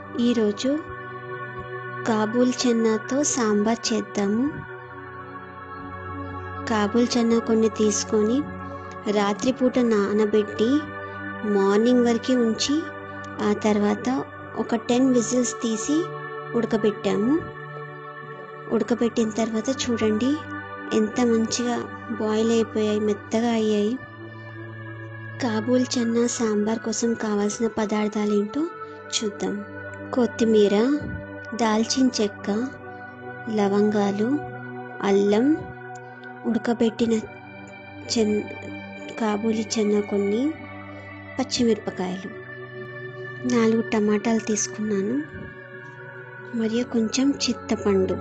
ఈరోజు కాబూల్ చెన్నాతో సాంబార్ చేద్దాము కాబూల్ చెన్నా కొన్ని తీసుకొని రాత్రిపూట నానబెట్టి మార్నింగ్ వరకు ఉంచి ఆ తర్వాత ఒక టెన్ విజిల్స్ తీసి ఉడకబెట్టాము ఉడకబెట్టిన తర్వాత చూడండి ఎంత మంచిగా బాయిల్ అయిపోయాయి మెత్తగా అయ్యాయి కాబూల్ చెన్నా సాంబార్ కోసం కావాల్సిన పదార్థాలు ఏంటో చూద్దాం కొత్తిమీర దాల్చిన చెక్క లవంగాలు అల్లం ఉడకబెట్టిన చెన్ కాబూలి చెన్న కొన్ని పచ్చిమిరపకాయలు నాలుగు టమాటాలు తీసుకున్నాను మరియు కొంచెం చింతపండు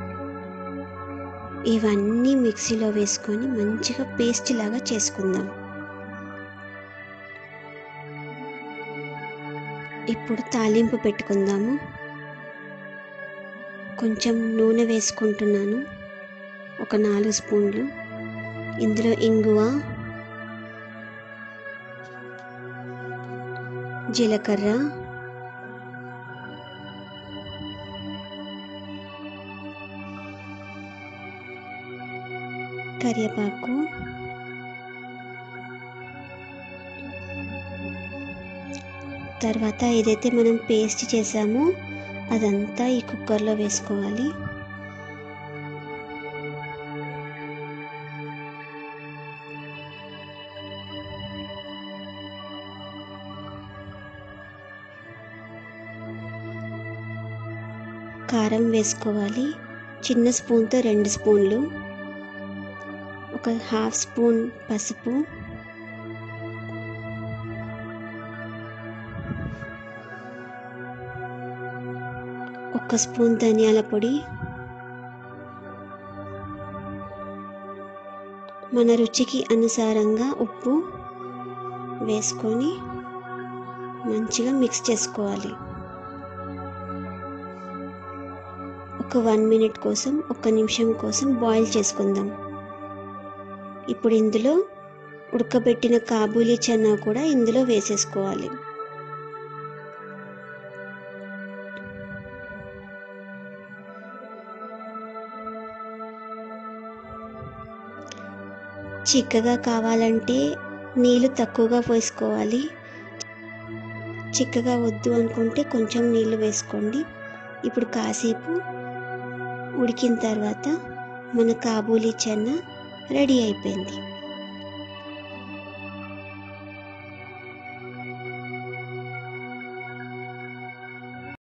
ఇవన్నీ మిక్సీలో వేసుకొని మంచిగా పేస్ట్ లాగా చేసుకుందాం ఇప్పుడు తాలింపు పెట్టుకుందాము కొంచెం నూనె వేసుకుంటున్నాను ఒక నాలుగు స్పూన్లు ఇందులో ఇంగువ జీలకర్ర కరివేపాకు తర్వాత ఏదైతే మనం పేస్ట్ చేసామో అదంతా ఈ కుక్కర్లో వేసుకోవాలి కారం వేసుకోవాలి చిన్న స్పూన్తో రెండు స్పూన్లు ఒక హాఫ్ స్పూన్ పసుపు ఒక స్పూన్ ధనియాల పొడి మన రుచికి అనుసారంగా ఉప్పు వేసుకొని మంచిగా మిక్స్ చేసుకోవాలి ఒక వన్ మినిట్ కోసం ఒక నిమిషం కోసం బాయిల్ చేసుకుందాం ఇప్పుడు ఇందులో ఉడకబెట్టిన కాబూలీ చెన్నా కూడా ఇందులో వేసేసుకోవాలి చిక్కగా కావాలంటే నీళ్ళు తక్కువగా పోసుకోవాలి చిక్కగా వద్దు అనుకుంటే కొంచెం నీళ్ళు వేసుకోండి ఇప్పుడు కాసేపు ఉడికిన తర్వాత మన కాబూలీ చెన్న రెడీ అయిపోయింది